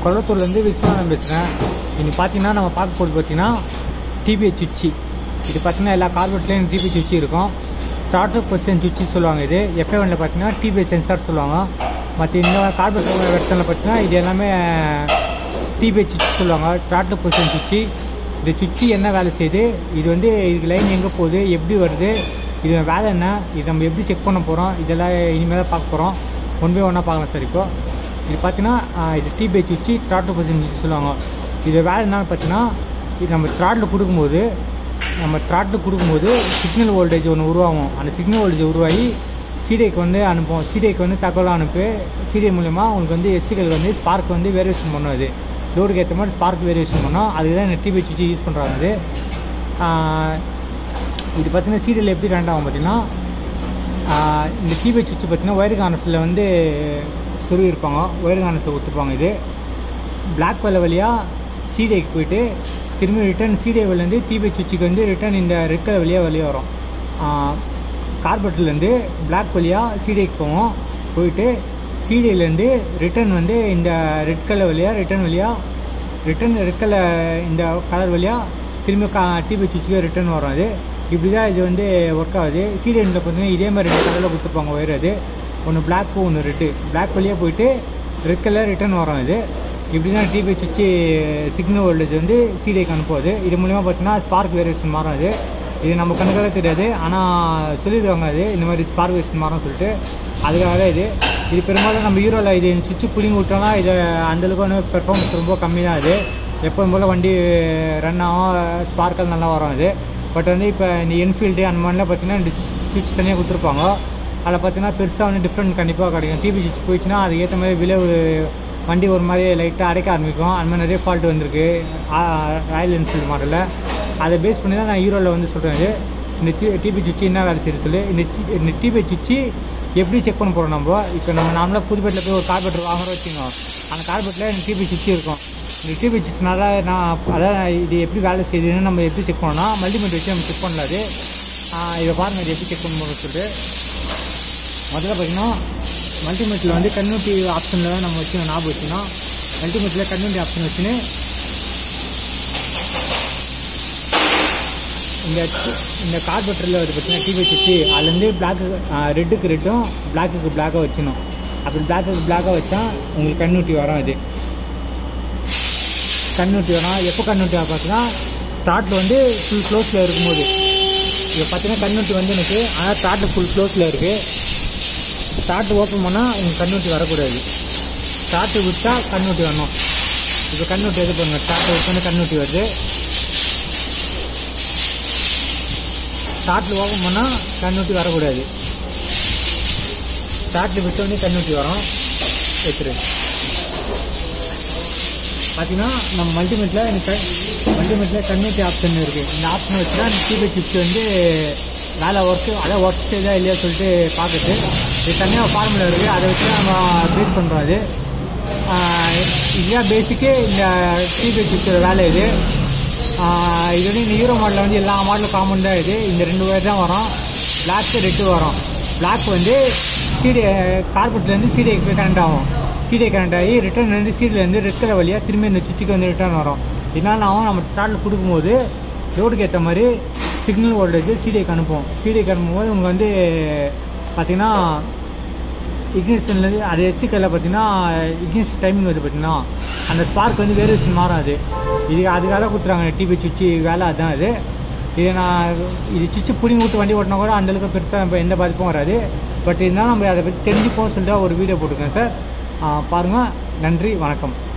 கொல்லத்தூர்லேருந்து விஸ்வநாதன் பேசுகிறேன் இன்னைக்கு பார்த்தீங்கன்னா நம்ம பார்க்க போகிறது பார்த்தீங்கன்னா டிபிஹெச் சுச்சி இது பார்த்தீங்கன்னா எல்லா கார்பெட்லேயும் டிபிஹெச் சுச்சி இருக்கும் டாட்டர் பொசிஷன் சுச்சி சொல்லுவாங்க இது எஃப்ஏ ஒன்ல பார்த்தீங்கன்னா டிபிஹெச் சென்சார் சொல்லுவாங்க மற்ற இந்த கார்பெட் வெர்ஷனில் பார்த்தீங்கன்னா இது எல்லாமே டிபிஹெச் சுச்சி சொல்லுவாங்க டாட்டர் பொசிஷன் சுச்சி இந்த சுச்சி என்ன வேலை செய்யுது இது வந்து இதுக்கு லைன் எங்கே போகுது எப்படி வருது இது வேலை என்ன இது நம்ம எப்படி செக் பண்ண போகிறோம் இதெல்லாம் இனிமேல் தான் பார்க்க போகிறோம் ஒன் பை ஒன்னாக பார்க்கலாம் சார் இப்போ இது பார்த்தீங்கன்னா ஆஹ், இது டிபிஹெச் சுச்சி த்ராட்டில் பொசிஷன் சுச்சி சொல்லுவாங்க இது வேலை என்னன்னு பார்த்தீங்கன்னா இது நம்ம த்ராட்டில் கொடுக்கும்போது நம்ம த்ராட்டில் கொடுக்கும்போது சிக்னல் வோல்டேஜ் ஒன்று உருவாகும் அந்த சிக்னல் வோல்டேஜ் உருவாகி சிடிஐக்கு வந்து அனுப்புவோம் சிடிஐக்கு வந்து தகவல் அனுப்பி சிடிஐ மூலயமா உங்களுக்கு வந்து எஸ்சிகளுக்கு வந்து ஸ்பார்க் வந்து வேரியேஷன் பண்ணும் அது லோடுக்கு ஏற்ற மாதிரி ஸ்பார்க் வேரியேஷன் பண்ணோம் அதுக்கு தான் இந்த டிபிஹெச் சுச்சி யூஸ் பண்ணுறாங்க அது ஆஹ், இது பார்த்தீங்கன்னா சீரியல் எப்படி கனெக்ட் ஆகும் பார்த்தீங்கன்னா ஆஹ் இந்த டிபிஹெச் சுவிட்ச் பார்த்தீங்கன்னா ஒயர் கானஸில் வந்து சொருவி இருப்பாங்க ஒயர் கானஸை ஒத்துப்பாங்க இது பிளாக் வெல்ல வழியாக சீடைக்கு போயிட்டு திரும்பி ரிட்டர்ன் சீடை வழிலேருந்து டிபிஹெச் சுவிட்சுக்கு வந்து ரிட்டர்ன் இந்த ரெட் கலர் வழியாக வெளியே வரும் கார்பெட்லேருந்து பிளாக் வழியாக சீடைக்கு போவோம் போயிட்டு சீடையிலேருந்து ரிட்டர்ன் வந்து இந்த ரெட் கலர் வழியாக ரிட்டர்ன் வழியாக ரிட்டர்ன் ரெட் கலர் இந்த கலர் வழியாக திரும்பி கா டிபிஹெச் சுவிட்சுக்கு ரிட்டர்ன் வரும் அது இப்படி தான் இது வந்து ஒர்க் ஆகுது சீரியனில் பார்த்தீங்கன்னா இதே மாதிரி ரெண்டு கலரில் கொடுத்துருப்பாங்க ஒயர் அது ஒன்று பிளாக்கு ஒன்று ரெட்டு பிளாக் வழியாக போயிட்டு ரெட் கலர் ரிட்டர்ன் வரும் இது இப்படி தான் டிபிஹெச் சுவிட்சு சிக்னல் வோல்டேஜ் வந்து சீடைக்கு அனுப்புவது இது மூலிமா பார்த்தீங்கன்னா ஸ்பார்க் வேரியேஷன் மாறும் அது இது நம்ம கணக்காக தெரியாது ஆனால் சொல்லிடுவாங்க அது இந்த மாதிரி ஸ்பார்க் வேரியேஷன் மாறும் சொல்லிட்டு அதுக்காக தான் இது இது பெரும்பாலும் நம்ம ஹீரோவில் இது சுவிட்சு பிடிங்கி விட்டோம்னா இது அந்தளவுக்கு வந்து பெர்ஃபார்மன்ஸ் ரொம்ப கம்மி தான் அது எப்போதும் போல் வண்டி ரன் ஆகும் ஸ்பார்க்கல் நல்லா வரும் அது பட் வந்து இப்போ இந்த என்ஃபீல்டு அந்த மாதிரிலாம் பார்த்தீங்கன்னா இந்த சுவிட்ச் தனியாக கொடுத்துருப்பாங்க அதில் பார்த்தீங்கன்னா பெருசாக வந்து டிஃப்ரெண்ட் கண்டிப்பாக கிடைக்கும் டிவி சுவிட்ச் போயிடுச்சுன்னா அதுக்கு ஏற்ற மாதிரி விலை வண்டி ஒரு மாதிரி லைட்டாக அடைக்க ஆரம்பிக்கும் அந்த மாதிரி நிறைய ஃபால்ட் வந்திருக்கு ராயல் என்ஃபீல்டு மாடலில் அதை பேஸ் பண்ணி தான் நான் ஹீரோவில் வந்து சொல்கிறேன் இது இந்த டிபி சுவிட்ச் என்ன வேலை செய்யுது சொல்லி இந்த சி- இந்த டிபி சுவிட்ச் எப்படி செக் பண்ண போகிறோம் நம்ம இப்போ நம்ம நார்மலாக புதுப்பேட்டில் போய் ஒரு கார்பெட்டர் வாங்குறோம் வச்சுக்கோங்க அந்த கார்பெட்டில் இந்த டிபி சுவிட்ச் இருக்கும் இந்த டிபி சுவிட்ச்னால நான் அதான் இது எப்படி வேலை செய்யுதுன்னு நம்ம எப்படி செக் பண்ணோம்னா மல்டிமீட்டர் வச்சு நம்ம செக் பண்ணல அது ஆஹ் இதை பாருங்கள் இது எப்படி செக் பண்ணணும்னு சொல்லிட்டு முதல்ல பார்த்தீங்கன்னா மல்டிமீட்டரில் வந்து கன்வெர்ட்டி ஆப்ஷனில் நம்ம வச்சு ஞாபகம் வச்சுன்னா மல்டிமீட்டரில் கன்வெர்ட்டி ஆப்ஷன் வச்சுன்னு இந்த இந்த கார்பெட்டரில் வந்து பார்த்தீங்கன்னா டிவி வச்சு அதுலேருந்து பிளாக்கு ரெட்டுக்கு ரெட்டும் பிளாக்குக்கு பிளாக்காக வச்சிடணும் அப்படி பிளாக்குக்கு பிளாக்காக வச்சா உங்களுக்கு கன்வெர்ட்டி வரும் இது கன்வெர்ட்டி வரும் எப்போ கன்வெர்ட்டி ஆகும் பார்த்தீங்கன்னா ஸ்டார்ட் வந்து ஃபுல் க்ளோஸில் இருக்கும்போது இப்போ பார்த்தீங்கன்னா கன்வெர்ட்டி வந்து எனக்கு ஆனால் ஸ்டார்ட் ஃபுல் க்ளோஸில் இருக்குது ஸ்டார்ட் ஓப்பன் பண்ணால் உங்களுக்கு கன்வெர்ட்டி வரக்கூடாது ஸ்டார்ட் விட்டா கன்வெர்ட்டி வரணும் இப்போ கன்வெர்ட்டி எது பண்ணுங்க ஸ்டார்ட் விட்டோன்னே கன்வெர்ட்டி வருது ஸ்டார்ட்டில் ஓப்பன் பண்ணால் கன்வெர்ட்டி வரக்கூடாது ஸ்டார்ட்டில் விட்டோடனே கன்வெர்ட்டி வரும் வச்சிரு பார்த்தீங்கன்னா நம்ம மல்டிமீட்டில் எனக்கு மல்டிமீட்டில் கன்வெர்ட்டி ஆப்ஷன் இருக்குது இந்த ஆப்ஷன் வச்சுனா இந்த டிபி சிப்ஸ் வந்து வேலை ஒர்க்கு அதை ஒர்க் செய்தா இல்லையா சொல்லிட்டு பார்க்குறது இது தனியாக ஃபார்முலா இருக்குது அதை வச்சு நம்ம பேஸ் பண்ணுறோம் அது ஆஹ் இதுதான் பேசிக்கு இந்த டிபி சிப்ஸோட வேலை இது ஆஹ் இது வந்து இந்த ஹீரோ மாடலில் வந்து எல்லா மாடலும் காமன் தான் இது இந்த ரெண்டு ஒயர் தான் வரும் பிளாக் ரெட்டு வரும் பிளாக் வந்து சீடி கார்பெட்லேருந்து சீடிக்கு கனெக்ட் ஆகும் சீடை கனெக்ட் ஆகி ரிட்டர்ன் வந்து சீடிலேருந்து ரெட் கலர் வழியாக திரும்பி இந்த சுவிட்சுக்கு வந்து ரிட்டர்ன் வரும் இதனால ஆகும் நம்ம ஸ்டார்ட்டில் கொடுக்கும்போது லோடுக்கு ஏற்ற மாதிரி சிக்னல் வோல்டேஜ் சீடைக்கு அனுப்புவோம் சீடைக்கு அனுப்பும்போது உங்களுக்கு வந்து பார்த்தீங்கன்னா இக்னிஷன்லேருந்து அது எஸ்டிக்கரில் பார்த்தீங்கன்னா இக்னிஷன் டைமிங் வந்து பார்த்தீங்கன்னா அந்த ஸ்பார்க் வந்து வேரியேஷன் மாறும் அது இது அதுக்காக கொடுத்துறாங்க டிவி சுவிட்சு வேலை அதுதான் அது இது நான் இது சுவிட்சு பிடிங்கி விட்டு வண்டி ஓட்டினா கூட அந்தளவுக்கு பெருசாக நம்ம எந்த பாதிப்பும் வராது பட் இருந்தாலும் நம்ம அதை பற்றி தெரிஞ்சுப்போம் சொல்லிட்டு ஒரு வீடியோ போட்டிருக்கேன் சார் பாருங்கள் நன்றி வணக்கம்